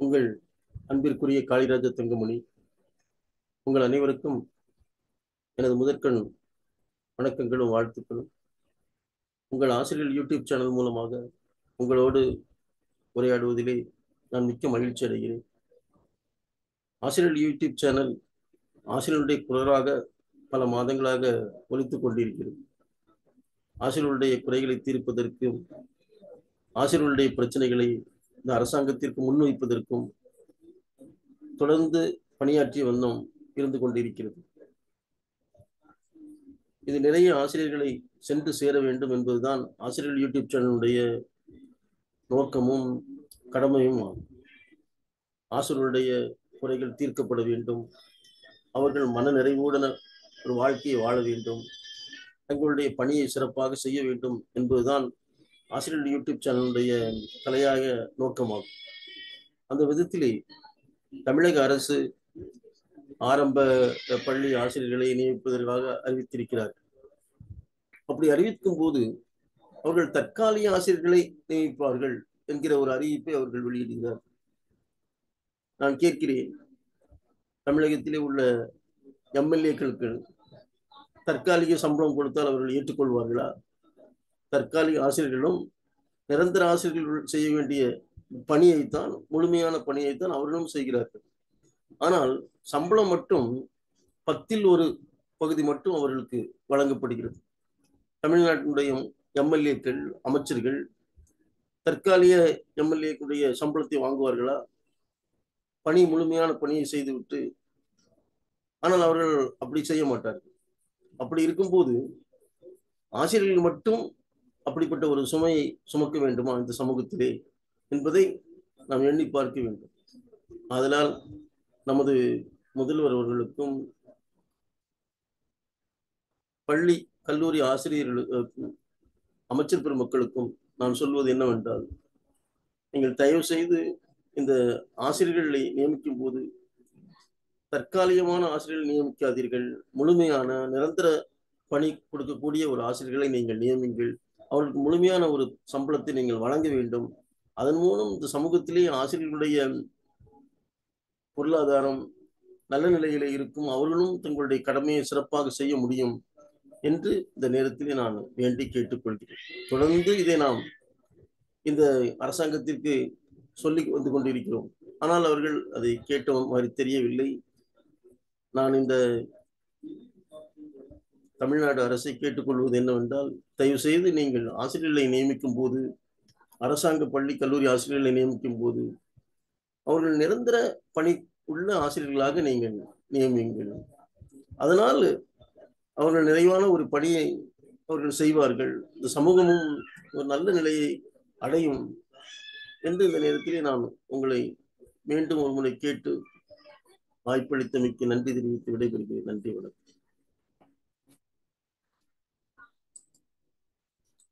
உங்கள் அன்பிற்குரிய காளிராஜ தங்கமணி உங்கள் அனைவருக்கும் எனது முதற்கண் வணக்கங்களும் வாழ்த்துக்களும் உங்கள் ஆசிரியர் யூடியூப் சேனல் மூலமாக உங்களோடு உரையாடுவதிலே நான் மிக்க மகிழ்ச்சி அடைகிறேன் ஆசிரியர் யூடியூப் சேனல் ஆசிரியருடைய குரலாக பல மாதங்களாக ஒலித்துக் கொண்டிருக்கிறது ஆசிரியருடைய குறைகளை தீர்ப்பதற்கும் ஆசிரியர்களுடைய பிரச்சனைகளை இந்த அரசாங்கத்திற்கு முன்வைப்பதற்கும் தொடர்ந்து பணியாற்றிய வண்ணம் இருந்து கொண்டிருக்கிறது இது நிறைய ஆசிரியர்களை சென்று சேர வேண்டும் என்பதுதான் ஆசிரியர் யூடியூப் சேனலுடைய நோக்கமும் கடமையும் ஆகும் ஆசிரியருடைய குறைகள் தீர்க்கப்பட வேண்டும் அவர்கள் மன நிறைவுடன் ஒரு வாழ்க்கையை வாழ வேண்டும் தங்களுடைய பணியை சிறப்பாக செய்ய வேண்டும் என்பதுதான் ஆசிரியர் யூடியூப் சேனலுடைய தலையாக நோக்கமாகும் அந்த விதத்திலே தமிழக அரசு ஆரம்ப பள்ளி ஆசிரியர்களை நியமிப்பதற்காக அறிவித்திருக்கிறார் அப்படி அறிவிக்கும் போது அவர்கள் தற்காலிக ஆசிரியர்களை நியமிப்பார்கள் என்கிற ஒரு அறிவிப்பை அவர்கள் வெளியிடுகிறார் நான் கேட்கிறேன் தமிழகத்திலே உள்ள எம்எல்ஏக்களுக்கு தற்காலிக சம்பளம் கொடுத்தால் அவர்கள் ஏற்றுக்கொள்வார்களா தற்காலிக ஆசிரியர்களும் நிரந்தர ஆசிரியர்கள் செய்ய வேண்டிய பணியைத்தான் முழுமையான பணியைத்தான் அவர்களும் செய்கிறார்கள் ஆனால் சம்பளம் மட்டும் பத்தில் ஒரு பகுதி மட்டும் அவர்களுக்கு வழங்கப்படுகிறது தமிழ்நாட்டினுடைய எம்எல்ஏக்கள் அமைச்சர்கள் தற்காலிக எம்எல்ஏக்களுடைய சம்பளத்தை வாங்குவார்களா பணி முழுமையான பணியை செய்துவிட்டு ஆனால் அவர்கள் அப்படி செய்ய மாட்டார்கள் அப்படி இருக்கும்போது ஆசிரியர்கள் மட்டும் அப்படிப்பட்ட ஒரு சுமையை சுமக்க வேண்டுமா இந்த சமூகத்திலே என்பதை நாம் எண்ணி பார்க்க வேண்டும் அதனால் நமது முதல்வர் அவர்களுக்கும் பள்ளி கல்லூரி ஆசிரியர்களுக்கும் அமைச்சர் பெருமக்களுக்கும் நான் சொல்வது என்னவென்றால் நீங்கள் தயவு செய்து இந்த ஆசிரியர்களை நியமிக்கும் போது தற்காலிகமான ஆசிரியர்கள் நியமிக்காதீர்கள் முழுமையான நிரந்தர பணி கொடுக்கக்கூடிய ஒரு ஆசிரியர்களை நீங்கள் நியமிங்கள் அவர்களுக்கு முழுமையான ஒரு சம்பளத்தை நீங்கள் வழங்க வேண்டும் அதன் மூலம் இந்த சமூகத்திலே ஆசிரியர்களுடைய பொருளாதாரம் நல்ல நிலையில இருக்கும் அவர்களும் தங்களுடைய கடமையை சிறப்பாக செய்ய முடியும் என்று இந்த நேரத்திலே நான் வேண்டி கேட்டுக்கொள்கிறேன் தொடர்ந்து இதை நாம் இந்த அரசாங்கத்திற்கு சொல்லி வந்து கொண்டிருக்கிறோம் ஆனால் அவர்கள் அதை கேட்ட மாதிரி தெரியவில்லை நான் இந்த தமிழ்நாடு அரசை கேட்டுக்கொள்வது என்னவென்றால் தயவு செய்து நீங்கள் ஆசிரியர்களை நியமிக்கும் போது அரசாங்க பள்ளி கல்லூரி ஆசிரியர்களை நியமிக்கும் போது அவர்கள் நிரந்தர பணி உள்ள ஆசிரியர்களாக நீங்கள் நியமியுங்கள் அதனால் அவர்கள் நிறைவான ஒரு பணியை அவர்கள் செய்வார்கள் இந்த சமூகமும் ஒரு நல்ல நிலையை அடையும் என்று இந்த நேரத்திலே நான் உங்களை மீண்டும் ஒரு முறை கேட்டு வாய்ப்பளித்தமைக்கு நன்றி தெரிவித்து விடைபெறுகிறேன் நன்றி வணக்கம்